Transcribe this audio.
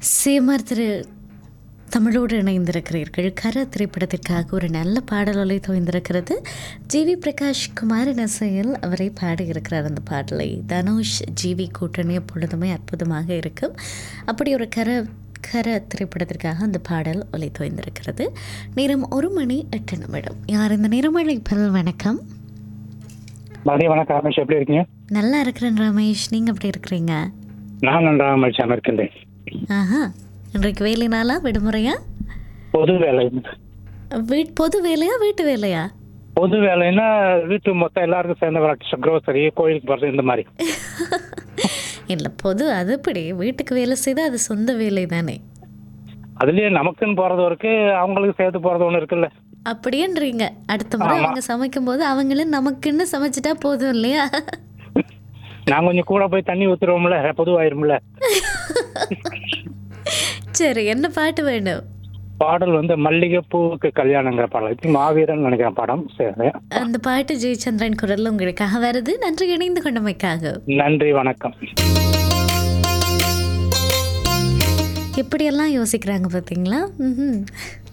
சேமார் திரு தமிழோடு இணைந்திருக்கிறீர்கள் கர திரைப்படத்திற்காக ஒரு நல்ல பாடலொலை தோய்ந்திருக்கிறது ஜிவி பிரகாஷ் குமாரின் இசையில் அவரை பாடியிருக்கிறார் அந்த பாடலை தனுஷ் ஜிவி கூட்டணி எப்பொழுதுமே அற்புதமாக இருக்கும் அப்படி ஒரு கர கர திரைப்படத்திற்காக அந்த பாடல் ஒலை தோய்ந்திருக்கிறது நேரம் ஒரு மணி எட்டு நிமிடம் யார் இந்த நிறமழைப்பல் வணக்கம் மதிய வணக்கம் ரமேஷ் எப்படி இருக்கீங்க நல்லா இருக்கிறேன் ரமேஷ் நீங்கள் எப்படி இருக்கிறீங்க நான் நன்றாக மகிழ்ச்சியாக இருக்கின்றேன் ஆஹா இன்றைக்கு வேலை நாளா விடுமுறையா பொது வேலை வீட் பொது வேலையா வீட்டு வேலையா பொது வேலைன்னா வீட்டு மொத்தம் எல்லாருக்கும் சேர்ந்த வேலை க்ரோசரி கோயிலுக்கு போகிறது இந்த மாதிரி இல்லை பொது அது இப்படி வீட்டுக்கு வேலை செய்தால் அது சொந்த வேலை தானே அதுலயே நமக்குன்னு போறது இருக்கு அவங்களுக்கு சேர்த்து போறது ஒன்று இருக்குல்ல அப்படியேன்றீங்க அடுத்த முறை அவங்க சமைக்கும் போது அவங்களும் நமக்குன்னு சமைச்சிட்டா போதும் இல்லையா நான் கொஞ்சம் கூட போய் தண்ணி ஊத்துருவோம்ல பொதுவாயிரும்ல சரி என்ன பாட்டு வேணும் பாடல் வந்து மல்லிகைப்பூவுக்கு கல்யாணங்கிற பாடல் இது மாவீரன் நினைக்கிறேன் படம் சரி அந்த பாட்டு ஜெயச்சந்திரன் குரல் உங்களுக்காக வருது நன்றி இணைந்து கொண்டமைக்காக நன்றி வணக்கம் எப்படியெல்லாம் யோசிக்கிறாங்க பார்த்தீங்களா ம்